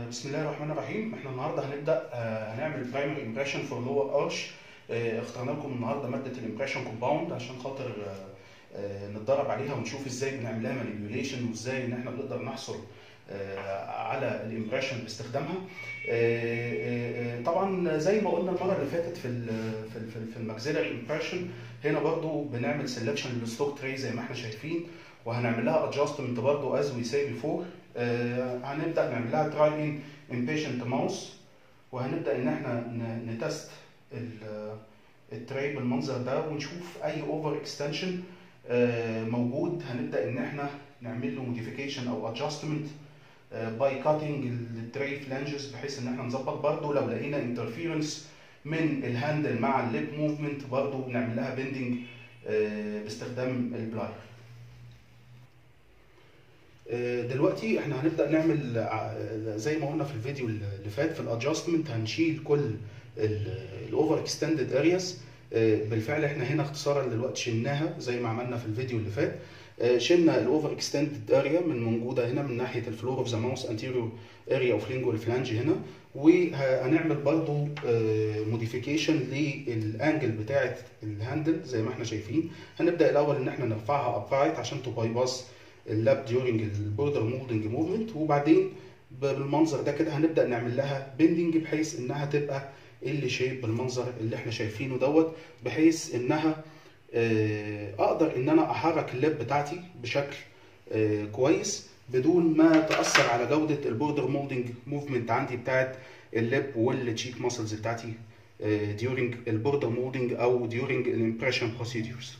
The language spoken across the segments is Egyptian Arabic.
بسم الله الرحمن الرحيم احنا النهارده هنبدا آه، هنعمل برايمري امبريشن فور لور ارش اخترنا لكم النهارده ماده الامبريشن كومباوند عشان خاطر آه، آه، نتدرب عليها ونشوف ازاي بنعمل لها مانيبيوليشن وازاي ان احنا بنقدر نحصل آه، على الامبريشن باستخدامها آه، آه، آه، طبعا زي ما قلنا المره اللي فاتت في ال في ال في الماكسيلاري امبريشن هنا برضو بنعمل سelection للستوك تري زي ما احنا شايفين وهنعمل لها ادجستمنت برضو از وي سي بيفور هنبدا نعمل لها تراي ان امبيشنت ماوس وهنبدا ان احنا ن- نتست ال- التري بالمنظر ده ونشوف اي اوفر اكستنشن موجود هنبدا ان احنا نعمل له موديفيكيشن او ادجستمنت باي كاتنج التري فلانجز بحيث ان احنا نظبط برضو لو لقينا انترفيرنس من الهاندل مع الليب موفمنت برضو نعمل لها بندنج باستخدام البلاير آه، دلوقتي احنا هنبدا نعمل ع- زي ما قلنا في الفيديو اللي فات في الادجستمنت هنشيل كل الاوفر اكستندد ارياز بالفعل احنا هنا اختصارا دلوقتي شلناها زي ما عملنا في الفيديو اللي فات آه، شلنا الاوفر اكستندد اريا من موجوده هنا من ناحيه الفلور اوف ذا ماوس انتيريور اريا اوف لينجوال فلانج هنا وهنعمل برضو موديفيكيشن للانجل بتاعه الهاندل زي ما احنا شايفين هنبدا الاول ان احنا نرفعها ابرايت عشان تباي باس اللاب ديورنج البوردر مولدنج موفمنت وبعدين بالمنظر ده كده هنبدا نعمل لها بيندنج بحيث انها تبقى ال شيب بالمنظر اللي احنا شايفينه دوت بحيث انها آه، اقدر ان انا احرك اللاب بتاعتي بشكل آه، كويس بدون ما تاثر على جوده البوردر مولدنج موفمنت عندي بتاعت اللاب والتشيك ماسلز بتاعتي ديورنج البوردر مولدنج او ديورنج الامبريشن بروسيدورز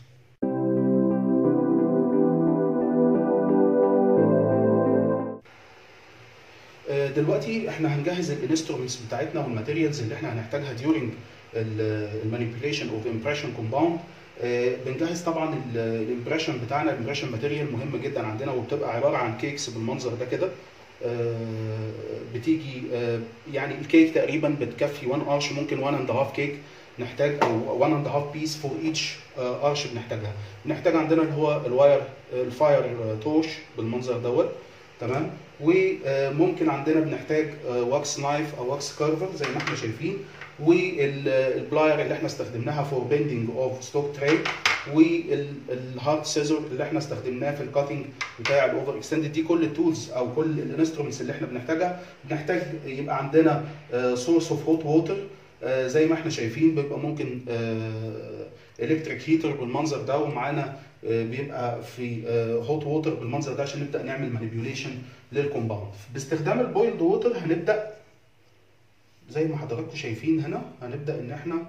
دلوقتي احنا هنجهز الانسترومنتس بتاعتنا والماتيريالز اللي احنا هنحتاجها during المانيبيوليشن اوف امبريشن كومباوند بنجهز طبعا الامبريشن بتاعنا الامبريشن ماتيريال مهم جدا عندنا وبتبقى عباره عن كيكس بالمنظر ده كده آه، بتيجي آه، يعني الكيك تقريبا بتكفي 1 ارش ممكن 1 اند هاف كيك نحتاج او 1 اند هاف بيس فور ايتش ارش بنحتاجها بنحتاج عندنا اللي هو الواير الفاير تورش بالمنظر دوت تمام وممكن عندنا بنحتاج واكس نايف او واكس كارفر زي ما احنا شايفين والبلاير اللي احنا استخدمناها فور بيندنج اوف ستوك تري والهارد سيزور اللي احنا استخدمناه في الكاتنج بتاع الاوفر اكستندد دي كل التولز او كل الانسترومنتس اللي احنا بنحتاجها بنحتاج يبقى عندنا سورس اوف هوت ووتر زي ما احنا شايفين بيبقى ممكن الكتريك هيتر بالمنظر ده ومعانا آه، بيبقى في هوت ووتر بالمنظر ده عشان نبدا نعمل مانيبيوليشن للكومباوند باستخدام البويلد ووتر هنبدا زي ما حضراتكم شايفين هنا هنبدا ان احنا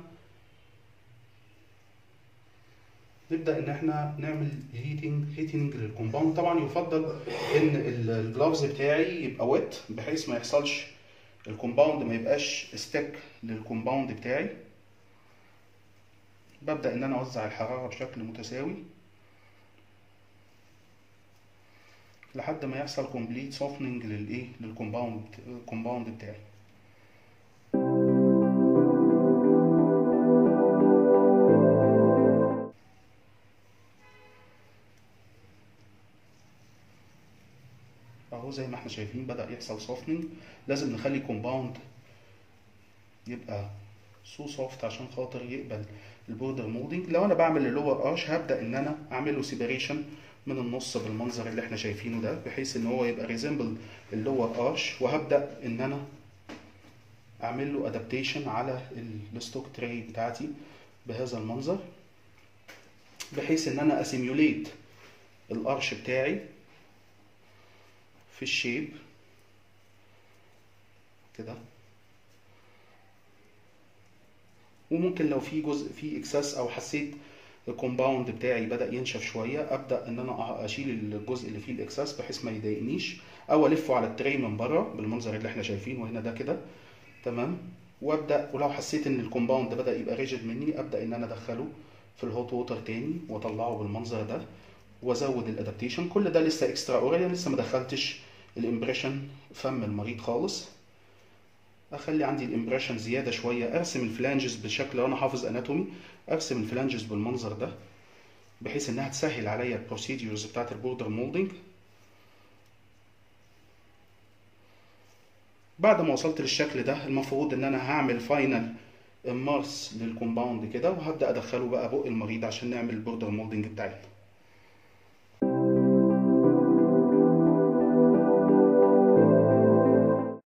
نبدا ان احنا نعمل هيتنج هيتنج للكومباوند طبعا يفضل ان الجلافز بتاعي يبقى ويت بحيث ما يحصلش الكومباوند ما يبقاش ستيك للكومباوند بتاعي ببدا ان انا اوزع الحراره بشكل متساوي لحد ما يحصل كومبليت سوفننج للايه للكومباوند الكومباوند بتاعي اهو زي ما احنا شايفين بدأ يحصل سوفننج لازم نخلي كومباوند يبقى سو سوفت عشان خاطر يقبل البوردر مولدنج لو انا بعمل اللور ارش هبدا ان انا اعمل له سيبريشن من النص بالمنظر اللي احنا شايفينه ده بحيث ان هو يبقى ريزمبل اللور ارش وهبدا ان انا اعمل له ادابتيشن على الستوك تري بتاعتي بهذا المنظر بحيث ان انا اسيميوليت الارش بتاعي في الشيب كده وممكن لو في جزء فيه اكسس او حسيت الكومباوند بتاعي بدا ينشف شويه ابدا ان انا اشيل الجزء اللي فيه الاكسس بحيث ما يضايقنيش او الفه على التري من بره بالمنظر اللي احنا شايفينه هنا ده كده تمام وابدا ولو حسيت ان الكومباوند بدا يبقى ريجيد مني ابدا ان انا ادخله في الهوت ووتر تاني واطلعه بالمنظر ده وازود الادابتيشن كل ده لسه اكسترا اورال لسه ما دخلتش الامبريشن فم المريض خالص اخلي عندي الامبريشن زياده شويه ارسم الفلانجز بشكل لو انا حافظ اناتومي ارسم الفلانجز بالمنظر ده بحيث انها تسهل عليا البروسيديورز بتاعت البوردر مولدنج بعد ما وصلت للشكل ده المفروض ان انا هعمل فاينل مارس للكومباوند كده وهبدا ادخله بقى بق المريض عشان نعمل البوردر مولدنج بتاعتنا